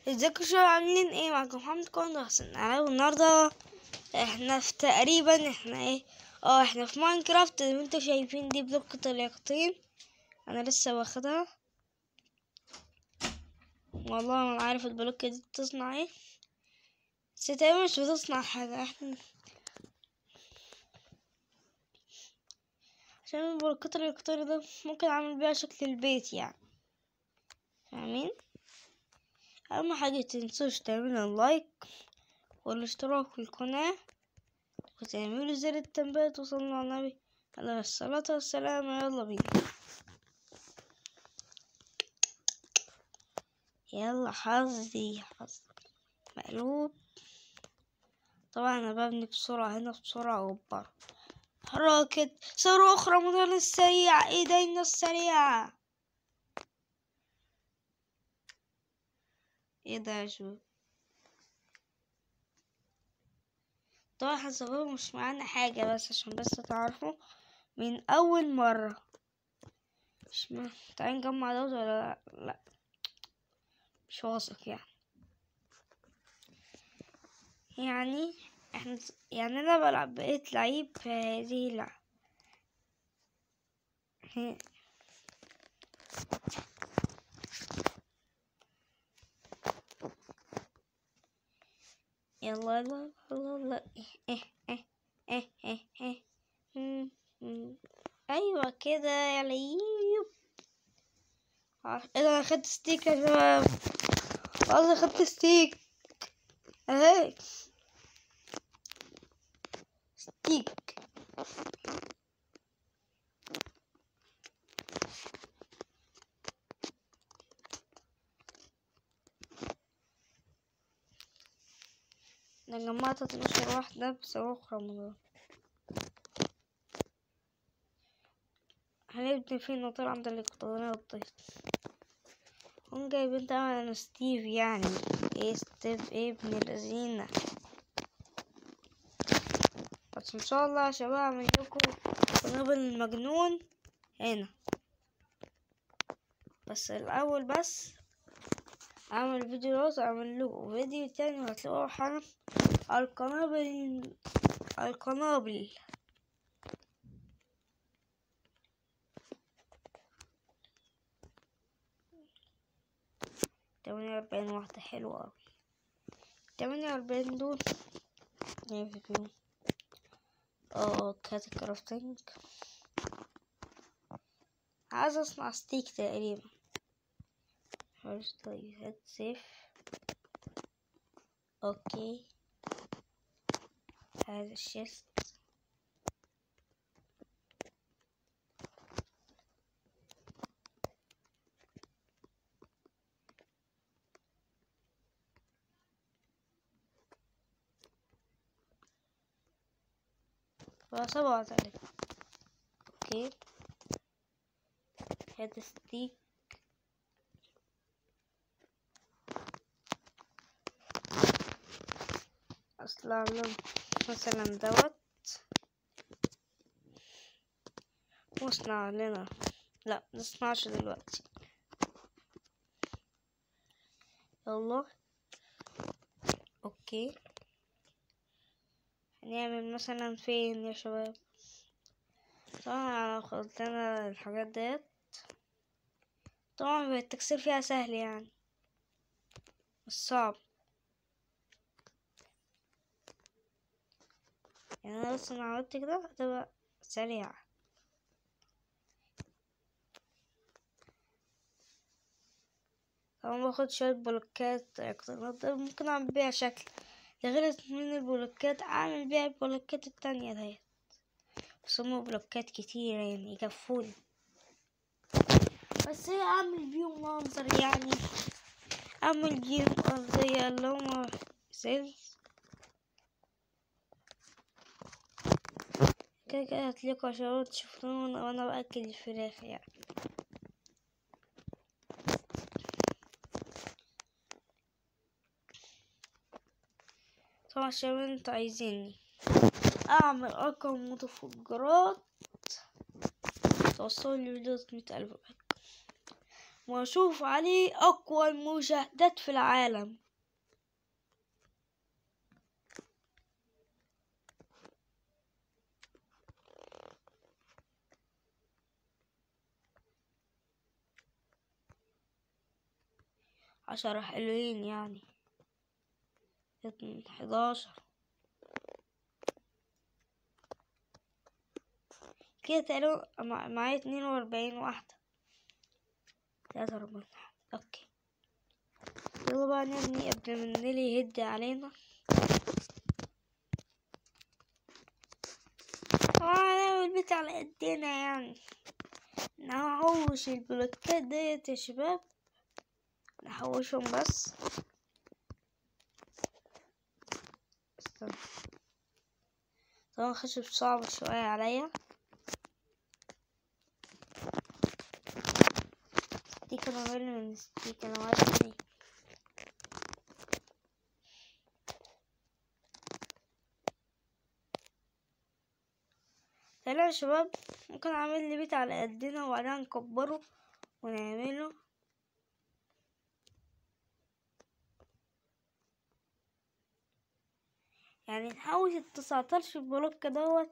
ازيكم يا شباب عاملين ايه معاكم محمد كوندو حسن انا النهارده احنا في تقريبا احنا ايه اه احنا في ماينكرافت زي ما انتوا شايفين دي بلوكة اليقطين انا لسه واخدها والله ما عارف البلوكة دي بتصنع ايه بس تقريبا مش بتصنع حاجة احنا عشان البلوكات اليقطين ده ممكن اعمل بيها شكل البيت يعني فاهمين اهم حاجة متنسوش تعملوا اللايك والاشتراك في القناة وتعملوا زر التنبيهات وصلوا على النبي عليه الصلاة والسلام يلا بينا يلا حظي حظ مقلوب طبعا انا ببني بسرعة هنا بسرعة جبارة حركة صاروخ رمضان السريع ايدينا السريعة ايه ده يا شو طبعا احنا صغير مش معانا حاجة بس عشان بس تعرفوا من أول مرة مش ما تعالى نجمع دوت ولا لا لا مش واثق يعني يعني احنا يعني انا بلعب بقيت لعيب في هذه اللعبة هي- يلا يلا يلا يلا إيه إيه إيه إيه إيه مم، مم. أيوة كده يا ليب آه، إيه ده أنا خدت ستيك يا شباب والله خدت ستيك أهي ستيك أنا جمعت 12 واحدة بصاروخ رمضان هنبني فيه نطير عند الإلكترونية والطيب هم جايبين طبعا أنا ستيف يعني ايه ستيف ايه ابن الذين بس ان شاء الله يا شباب اعمل لكم قنابل المجنون هنا بس الاول بس اعمل فيديو دوت اعمل له فيديو تاني وهتلاقوه حالا القنابل القنابل تمانية وأربعين واحدة حلوة أوي تمانية وأربعين دول نعمل فيهم اه كات كرافتنج عايز اصنع ستيك تقريبا first طيب هات سيف اوكي هذا الشيست سبعة تقريبا اوكي هذا ستيك اصلا لهم مثلا دوت واصنع لنا لا نصنعش دلوقتي يلا اوكي هنعمل مثلا فين يا شباب طبعا لو خدنا الحاجات ديت طبعا التكسير فيها سهل يعني مش صعب يعني انا بس انا عملت كده هتبقى سريعة طبعا باخد شوية بلوكات اقتناط ممكن اعمل بيها شكل غير من البلوكات اعمل بيها البلوكات التانية ديت بس هما بلوكات كتير يعني يكفوني بس هي اعمل بيهم منظر يعني اعمل بيهم ارضية اللي هما سيلز كده كده هتلاقوا عشان تشوفوني وانا باكل الفراخ يعني طبعا عشان انتوا عايزيني اعمل ارقام متفجرات توصل لي فيديو مية الف لايك واشوف عليه اقوى المشاهدات في العالم عشرة حلوين يعني اتن- حداشر كده تقريبا مع- معايا اتنين وأربعين واحدة تلاتة وأربعين واحدة اوكي يلا بقى نبني قبل ما النيل يهد علينا طبعا هنعمل بيت على قدنا يعني نحوش البلوكات ديت يا شباب نحوشهم بس استنى طبعا خشب صعب شوية عليا دي كان عامل من دي كان عامل تعالوا يا شباب ممكن اعمل لي بيت على قدنا وبعدين نكبره ونعمله يعني نحوش التسعتاشر بلوكة دوت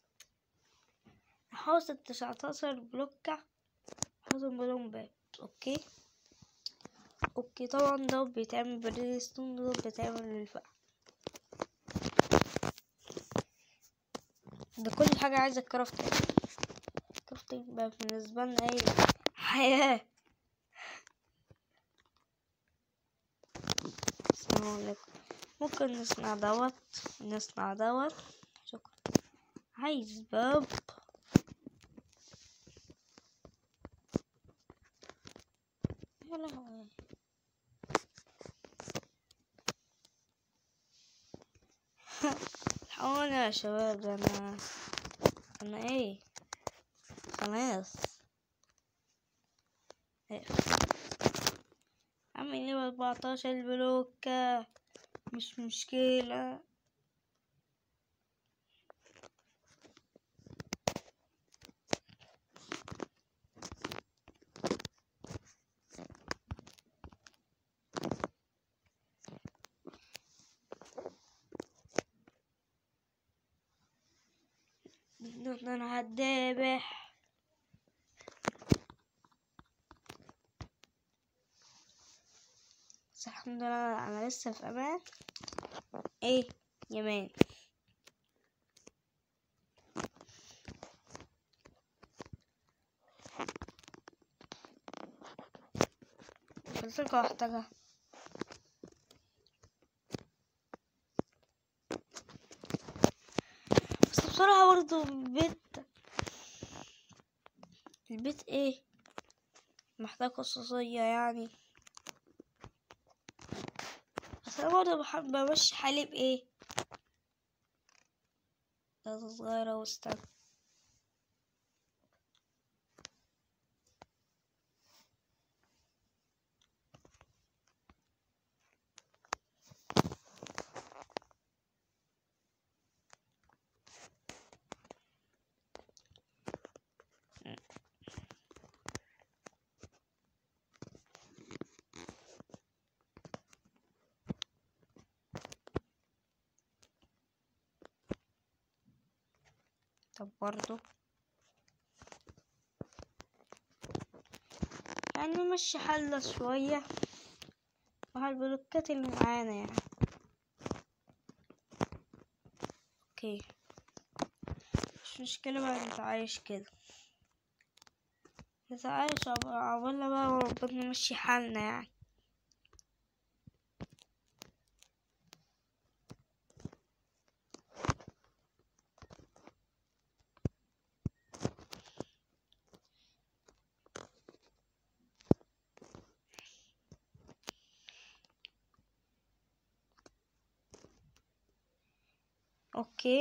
نحوش التسعتاشر بلوكة نحطهم بدون باب اوكي اوكي طبعا ده بيتعمل بالريدستون ده بيتعمل بالفحم ده كل حاجة عايزة كرافتنج كرافتنج بقى بالنسبة لنا ايه حياة السلام عليكم ممكن نصنع دوت نصنع دوت شكرا عايز باب يا لهوي الحقوني يا شباب ده انا انا ايه خلاص إيه. عامل ايه باربعتاشر بلوكة مش مشكلة ده انا هتذابح بس الحمد لله انا لسه في امان ايه يمان الفلفل محتاجها بس بصراحة برضو البيت البيت ايه محتاج خصوصية يعني بس انا برضه بحب بمشي حالي بايه ثلاثة صغيرة واستنى طب برضو يعني نمشي حالنا شوية مع البلوكات اللي معانا يعني اوكي مش مشكلة بقى نتعايش كده نتعايش عب- عقبالنا بقى وربنا نمشي حالنا يعني اوكي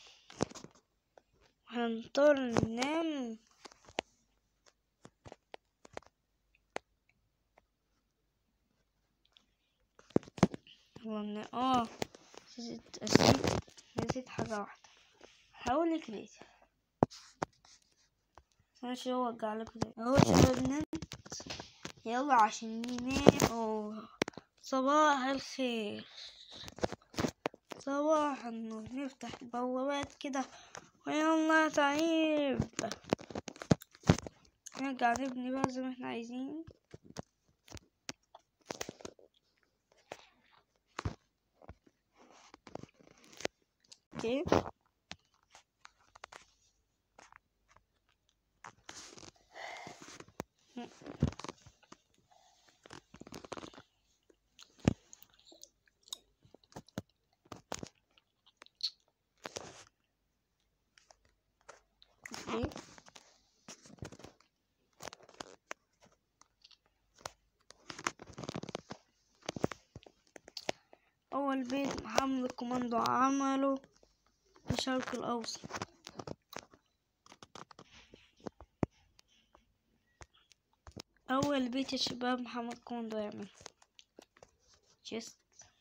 هنضطر ننام والله اه نسيت نسيت نسيت حاجة واحدة هقولك ليه ماشي هو وجع لكم تاني اهو يا شباب نمت يلا عشان ننام أوه. صباح الخير صباح النور نفتح البوابات كده ويلا تعيب نرجع نبني بقى زي ما احنا عايزين اوكي اوكي أول بيت محمد الكوماندو عمله في الشرق الأوسط أول بيت يا شباب محمد الكوماندو يعمل جست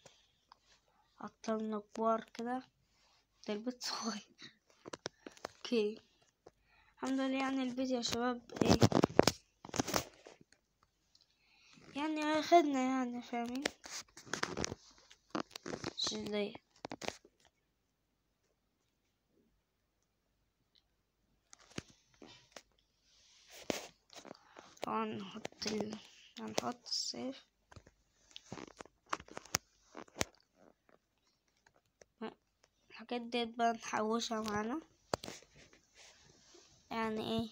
عطلنا كبار كده ده البيت صغير اوكي الحمد لله يعني البيت يا شباب ايه يعني اخدنا يعني فاهمين شلية طبعا نحط ال... هنحط السيف الحاجات ديت بقى نحوشها معانا يعني ايه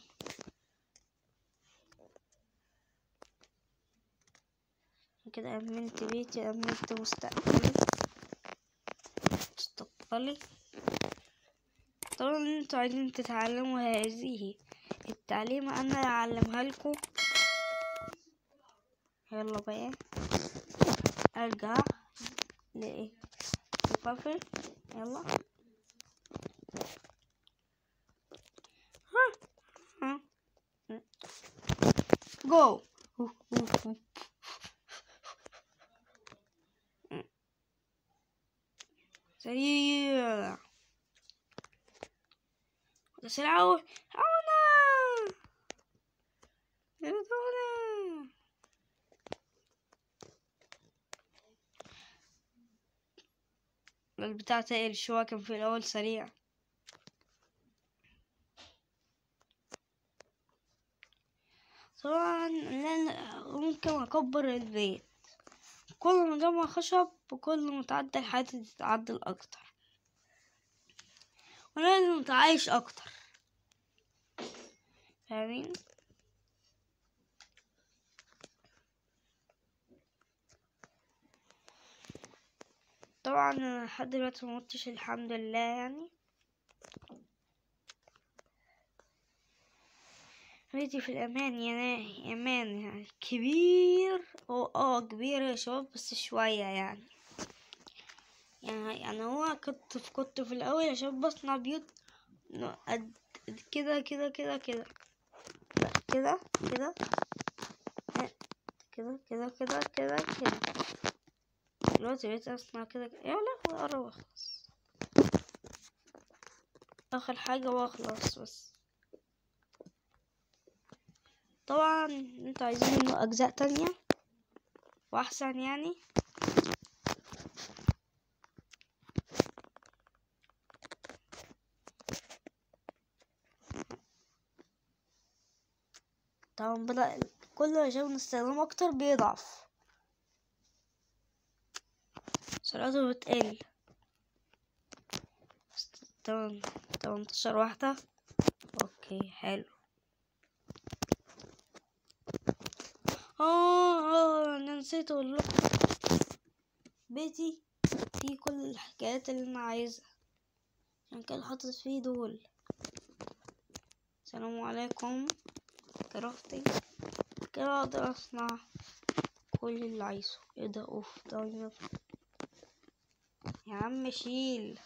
كده أمنت بيتي أمنت مستقبلي مستقبلي طبعا انتوا عايزين تتعلموا هذه التعليم انا اعلمها لكم يلا بقى ارجع لايه لفافل يلا جو سريع سريع أوي عونا يردونا البتاع تقل شوية كان في الأول سريع طبعا لأن ممكن أكبر البيت كل ما جمع خشب وكل ما تعدل حياتي تتعدل أكتر ولازم تعيش أكتر فاهمين طبعا أنا لحد دلوقتي ممتش الحمد لله يعني بيتي في الأمان يعني أمان يعني كبير هو اه كبير يا شباب بس شوية يعني يعني يعني هو كنت في كنت في الأول يا شباب بصنع بيوت إنه قد قد كده كده كده كده لا كده كده لا، كده كده كده كده كده دلوقتي بقيت أصنع كده كده يا لا قرب أخلص آخر حاجة وأخلص بس طبعا انتوا عايزين منه اجزاء تانية واحسن يعني طبعا بدأ كل ما شاف نستخدمه اكتر بيضعف سرعته بتقل تمام تمنتاشر واحدة اوكي حلو اه اه انا نسيت اقول لكم بيتي فيه كل الحكايات اللي انا عايزها عشان كده حاطط فيه دول السلام عليكم كرافتي كده اقدر اصنع كل اللي عايزه ايه ده اوف ده يا عم شيل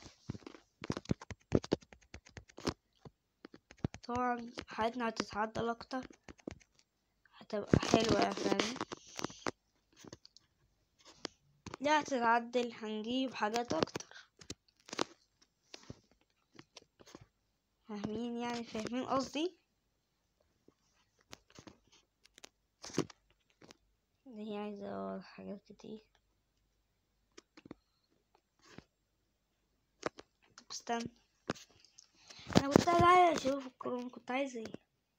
طبعا حياتنا هتتعدل اكتر هتبقى حلوة يا فاهم لا هتتعدل هنجيب حاجات اكتر فاهمين يعني فاهمين قصدي دي هي عايزة حاجات كتير طب استنى انا كنت عايز اشوف الكروم كنت عايز ايه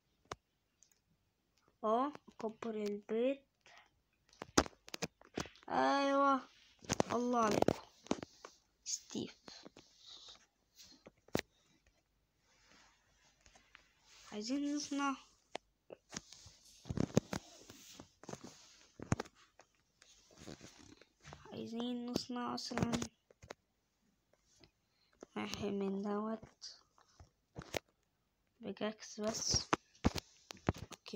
اه اكبر البيت ايوه الله عليكم ستيف عايزين نصنع عايزين نصنع اصلا واحد من دوت بجاكس بس اوكي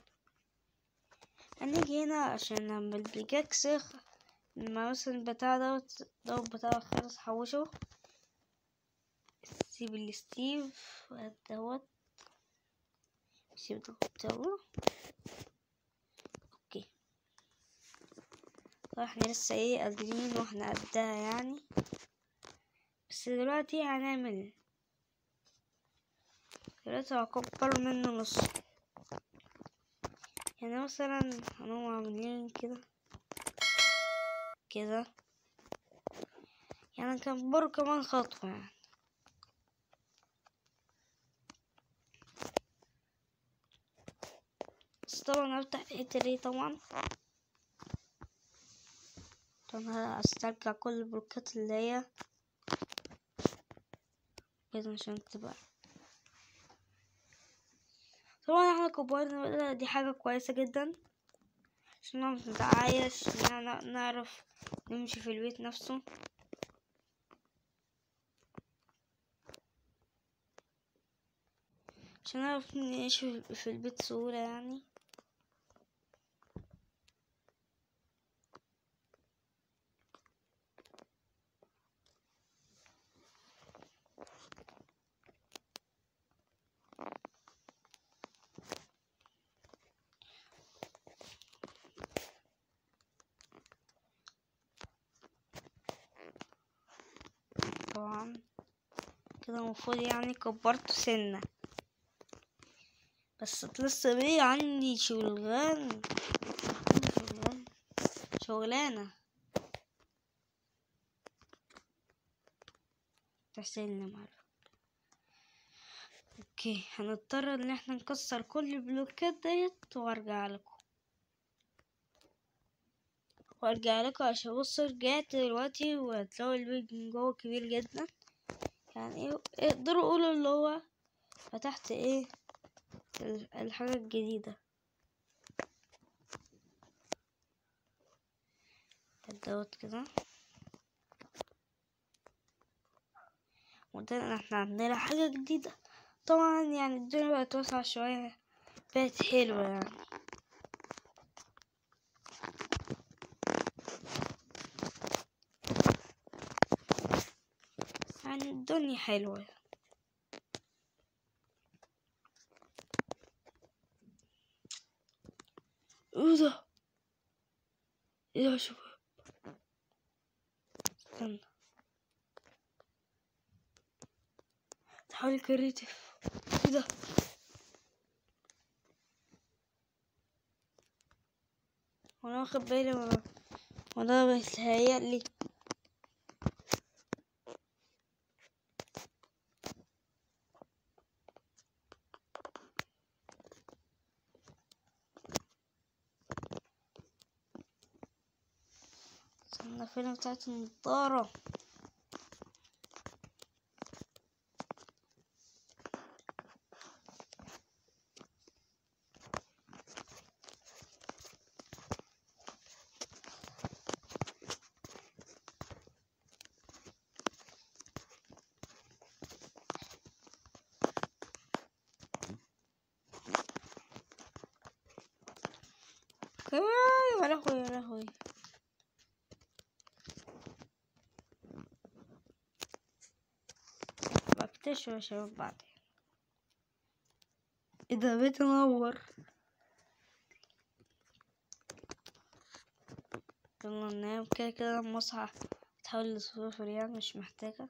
هنيجي هنا عشان لما البيجاكس يخ- لما مثلا بتاع دوت دوت بتاع خلاص حوشه سيب الستيف وهات دوت سيب دوت يلا اوكي طبعا احنا لسه ايه قادرين واحنا قدها يعني بس دلوقتي هنعمل دلوقتي هكبر منه نص يعني مثلا هنقوم عاملين كده كده يعني نكبره كمان خطوة يعني بس طبعا هفتح الحتة دي طبعا طبعا هسترجع كل البلوكات اللي هي كده عشان تبقى طبعا احنا كبرنا بقى دي حاجة كويسة جدا عشان نعرف نتعايش نع- نعرف نمشي في البيت نفسه عشان نعرف نعيش في- في البيت سهولة يعني طبعا كده المفروض يعني كبرته سنة بس لسه بيه عندي شغلان شغلان شغلانة تحسيني معرفة اوكي هنضطر ان احنا نكسر كل البلوكات ديت وارجع لكم وارجع لكم عشان بصوا رجعت دلوقتي وهتلاقوا البيت من جوه كبير جدا يعني ايه اقدروا قولوا اللي هو فتحت ايه ال- الحاجة الجديدة دوت كده وده احنا عندنا حاجة جديدة طبعا يعني الدنيا بقت واسعة شوية بقت حلوة يعني يعني الدنيا حلوة ايه ده ايه ده يا شباب استنى تحاول كريتيف ايه ده وانا واخد بالي وانا وانا بيتهيألي استنى فين بتاعت النضارة كمان يا لهوي يا لهوي بكتشف يا شباب بعدين ايه ده بيت منور يلا ننام كده كده لما اصحى تحول لصفر يعني مش محتاجة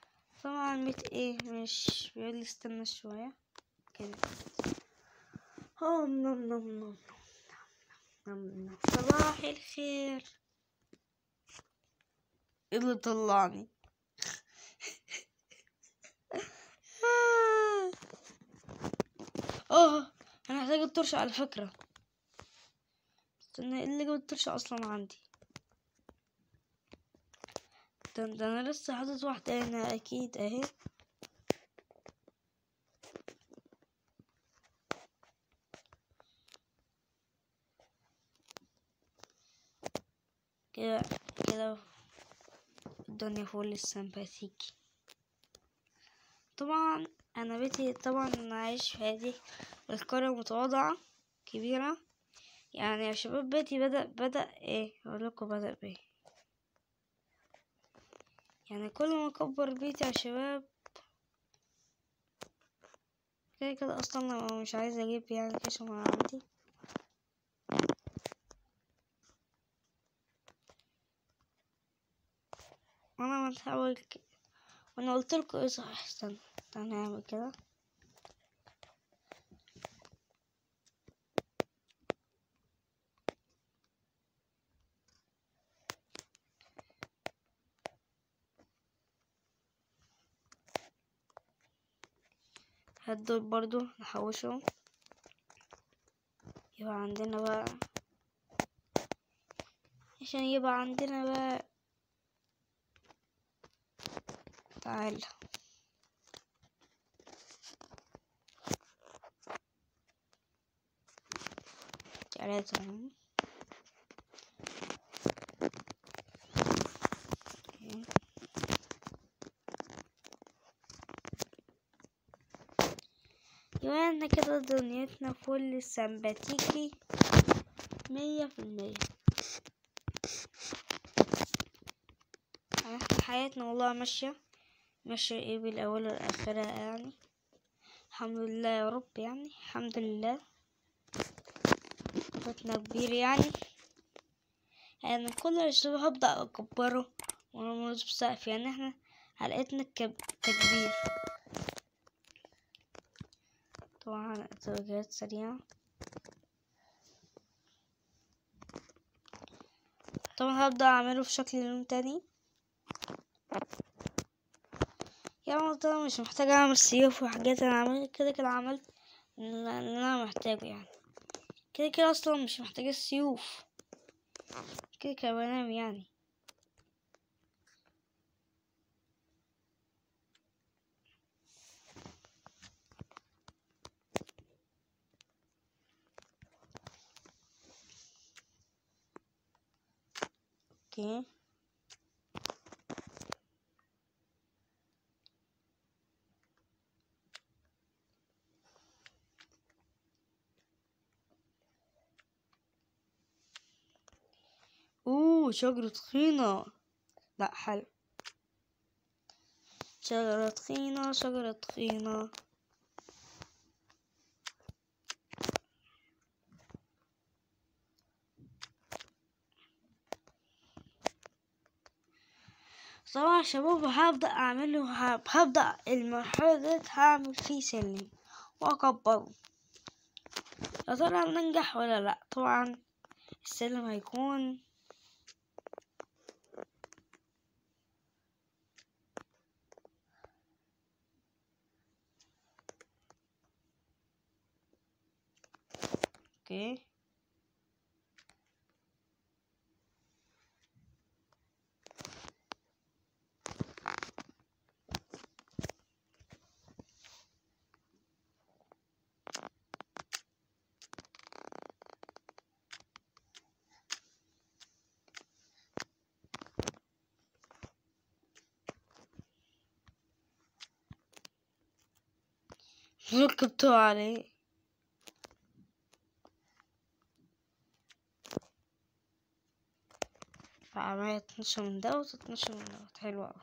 طبعا بيت ايه مش بيقول لي استنى شوية كده أوه نم نم نم نم نم صباح الخير إيه اللي طلعني اه انا محتاج الطرش على فكرة استنى ايه اللي جاب الطرش اصلا عندي ده, ده انا لسه حاطط واحدة هنا اكيد اهي كده كده الدنيا فول السمباثيكي طبعا انا بيتي طبعا أنا عايش في هذه القرية متواضعة كبيرة يعني يا شباب بيتي بدأ بدأ ايه اقولكوا بدأ بايه يعني كل ما اكبر بيتي يا شباب كده كده اصلا انا مش عايزة اجيب يعني كيش من عندي وانا بحاول ك... وانا قلت لكم ايه صح استنى استنى نعمل كده هدول برضو نحوشهم يبقى عندنا بقى عشان يبقى عندنا بقى تعال تلاتة اهم. اوكي. يبقى احنا كده دنيتنا فل سمباتيكي مية في المية احنا حياتنا والله ماشية ماشية ايه بالأول والآخرة يعني الحمد لله يا رب يعني الحمد لله بيتنا كبير يعني يعني كل الشباب هبدأ أكبره ونرمز بسقف يعني احنا حلقتنا كب- تكبير طبعا توجيهات سريعة طبعا هبدأ أعمله في شكل لون تاني يعني طبعا مش محتاج أعمل سيوف وحاجات أنا عملت كده كده عملت اللي أنا محتاجه يعني كده كده أصلا مش محتاج السيوف كده كده بنام يعني اوكي اوه شجرة طحينة لا حلو شجرة طحينة شجرة طحينة طبعا يا شباب هبدأ أعمله هب- هبدأ المرحلة ديت هعمل فيه سلم وأكبره يا ترى هننجح ولا لأ طبعا السلم هيكون اوكي ركبته عليه فعملية اتناشر من دوت واتناشر من دوت حلوة اوي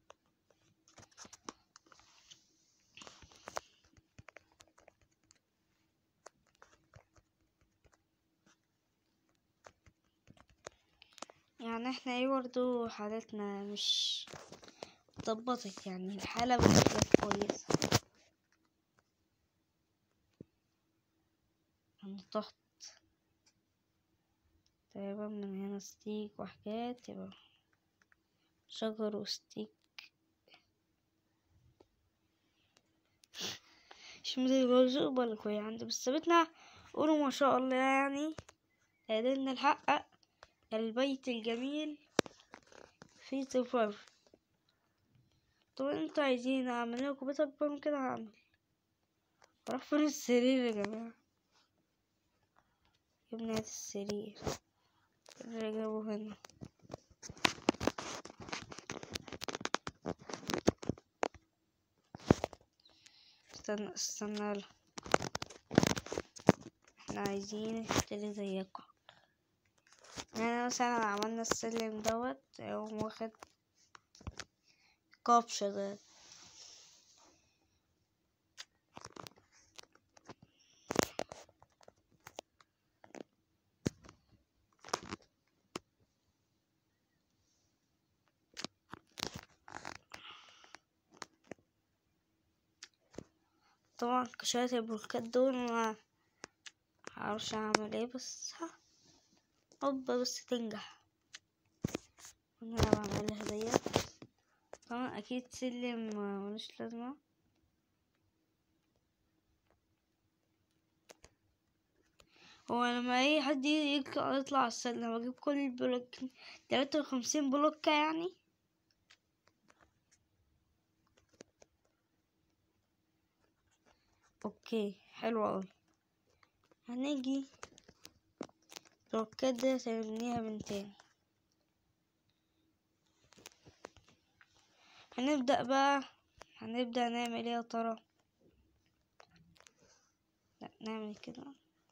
يعني احنا ايه برضو حالتنا مش اتظبطت يعني الحالة بقت كويسة تحت تقريبا من هنا ستيك وحاجات يبقى شجر وستيك مش مدري برضو بالك وهي عندي بس بيتنا قولوا ما شاء الله يعني قدرنا نحقق البيت الجميل في صفر طب انتوا عايزين اعمل لكم بيت اكبر من كده هعمل راح فين السرير يا جماعة جبنا هات السرير اللي جابه هنا استنى استنى لا. احنا عايزين نشتري زيكم يعني مثلا عملنا السلم دوت يقوم واخد كابش ده طبعا شوية البلوكات دول ما معرفش اعمل ايه بس ها هوبا بس تنجح وانا بعملها ديت طبعا اكيد سلم ملوش لازمة هو لما اي حد يطلع يطلع على السلم اجيب كل البلوك تلاتة وخمسين بلوكة يعني اوكي حلو اوي هنيجي البلوكات دي هنبنيها من تاني هنبدأ بقى هنبدأ نعمل ايه يا ترى لا نعمل كده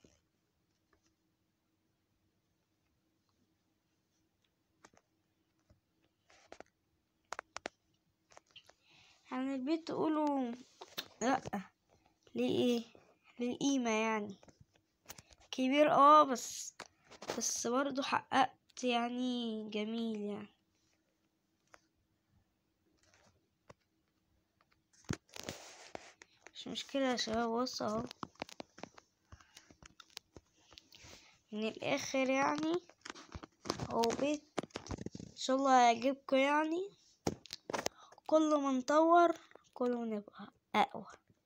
عن البيت تقولوا لا ليه ايه للقيمة يعني كبير اه بس بس برضو حققت يعني جميل يعني مش مشكلة يا شباب بص اهو من الاخر يعني هو بيت ان شاء الله هيعجبكم يعني كل ما نطور كل ما نبقى اقوى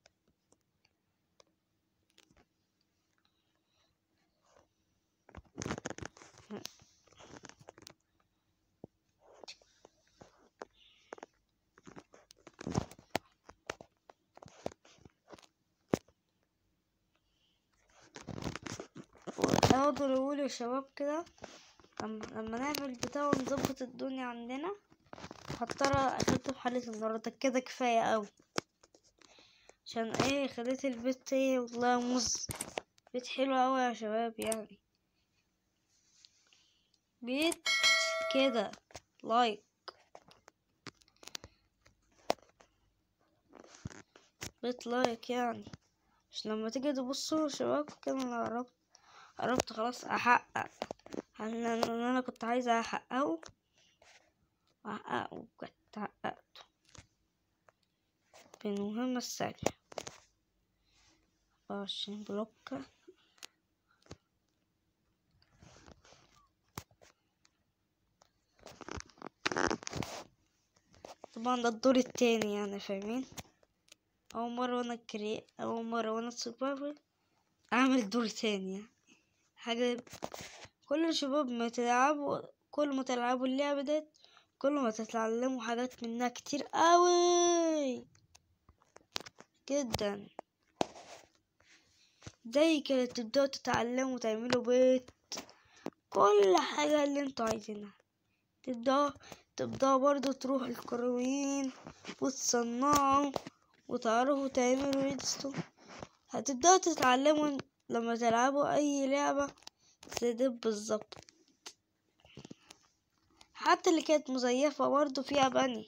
اقدر اقول يا شباب كده لما لما نعمل بتاع ونظبط الدنيا عندنا هضطر احط في حلة النهاردة كده كفاية اوي عشان ايه خليت البيت ايه والله مز بيت حلو اوي يا شباب يعني بيت كده لايك بيت لايك يعني مش لما تيجي تبصوا يا شباب كده انا قربت قربت خلاص احقق اللي انا كنت عايزة احققه احققه بجد حققته بالمهمة السهلة عشرين بلوكة طبعا ده الدور التاني يعني فاهمين اول مرة وانا كري اول مرة وانا سوبر اعمل دور تاني يعني حاجة كل الشباب ما تلعبوا كل ما تلعبوا اللعبة ديت كل ما تتعلموا حاجات منها كتير قوي جدا زي كده تبدأوا تتعلموا تعملوا بيت كل حاجة اللي انتوا عايزينها تبدأوا تبدأوا برضو تروحوا الكرويين وتصنعوا وتعرفوا تعملوا ريدستون هتبدأوا تتعلموا لما تلعبوا أي لعبة زي دي بالظبط حتى اللي كانت مزيفة برضو فيها بني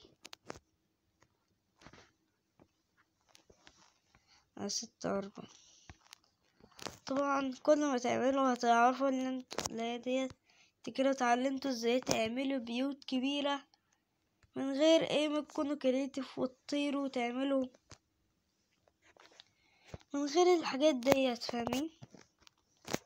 ستة أربعة طبعا كل ما تعملوا هتعرفوا ان انتوا اللي هي ديت كده اتعلمتوا ازاي تعملوا بيوت كبيرة من غير ايه ما تكونوا كريتيف وتطيروا وتعملوا من غير الحاجات ديت فاهمين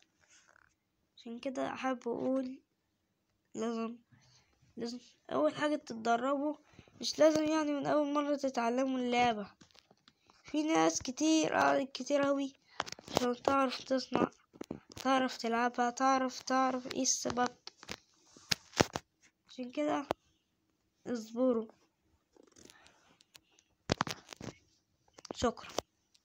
عشان كده حابب اقول لازم لازم اول حاجة تتدربوا مش لازم يعني من اول مرة تتعلموا اللعبة في ناس كتير قعدت كتير اوي عشان تعرف تصنع تعرف تلعبها تعرف تعرف ايه السبب عشان كده اصبروا شكرا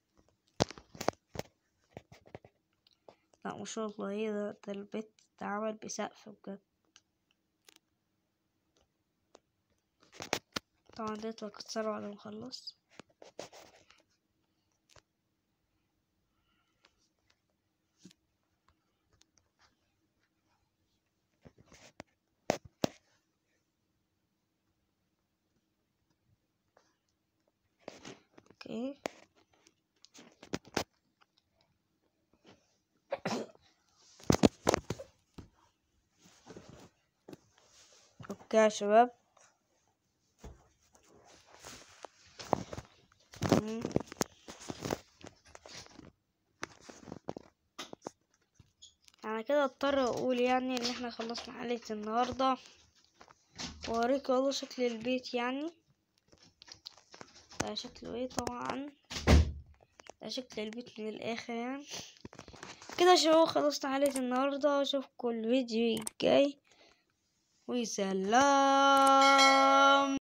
لا ما شاء الله ايه ده ده البيت اتعمل بسقف بجد طبعا ده بكسره بعد ما اخلص اوكي اوكي يا شباب مم. انا كده اضطر اقول يعني ان احنا خلصنا حلقة النهاردة ووريك والله شكل البيت يعني ده شكله ايه طبعا ده شكل البيت من الاخر يعني كده يا شباب خلصنا حلقة النهاردة اشوفكم الفيديو الجاي وسلام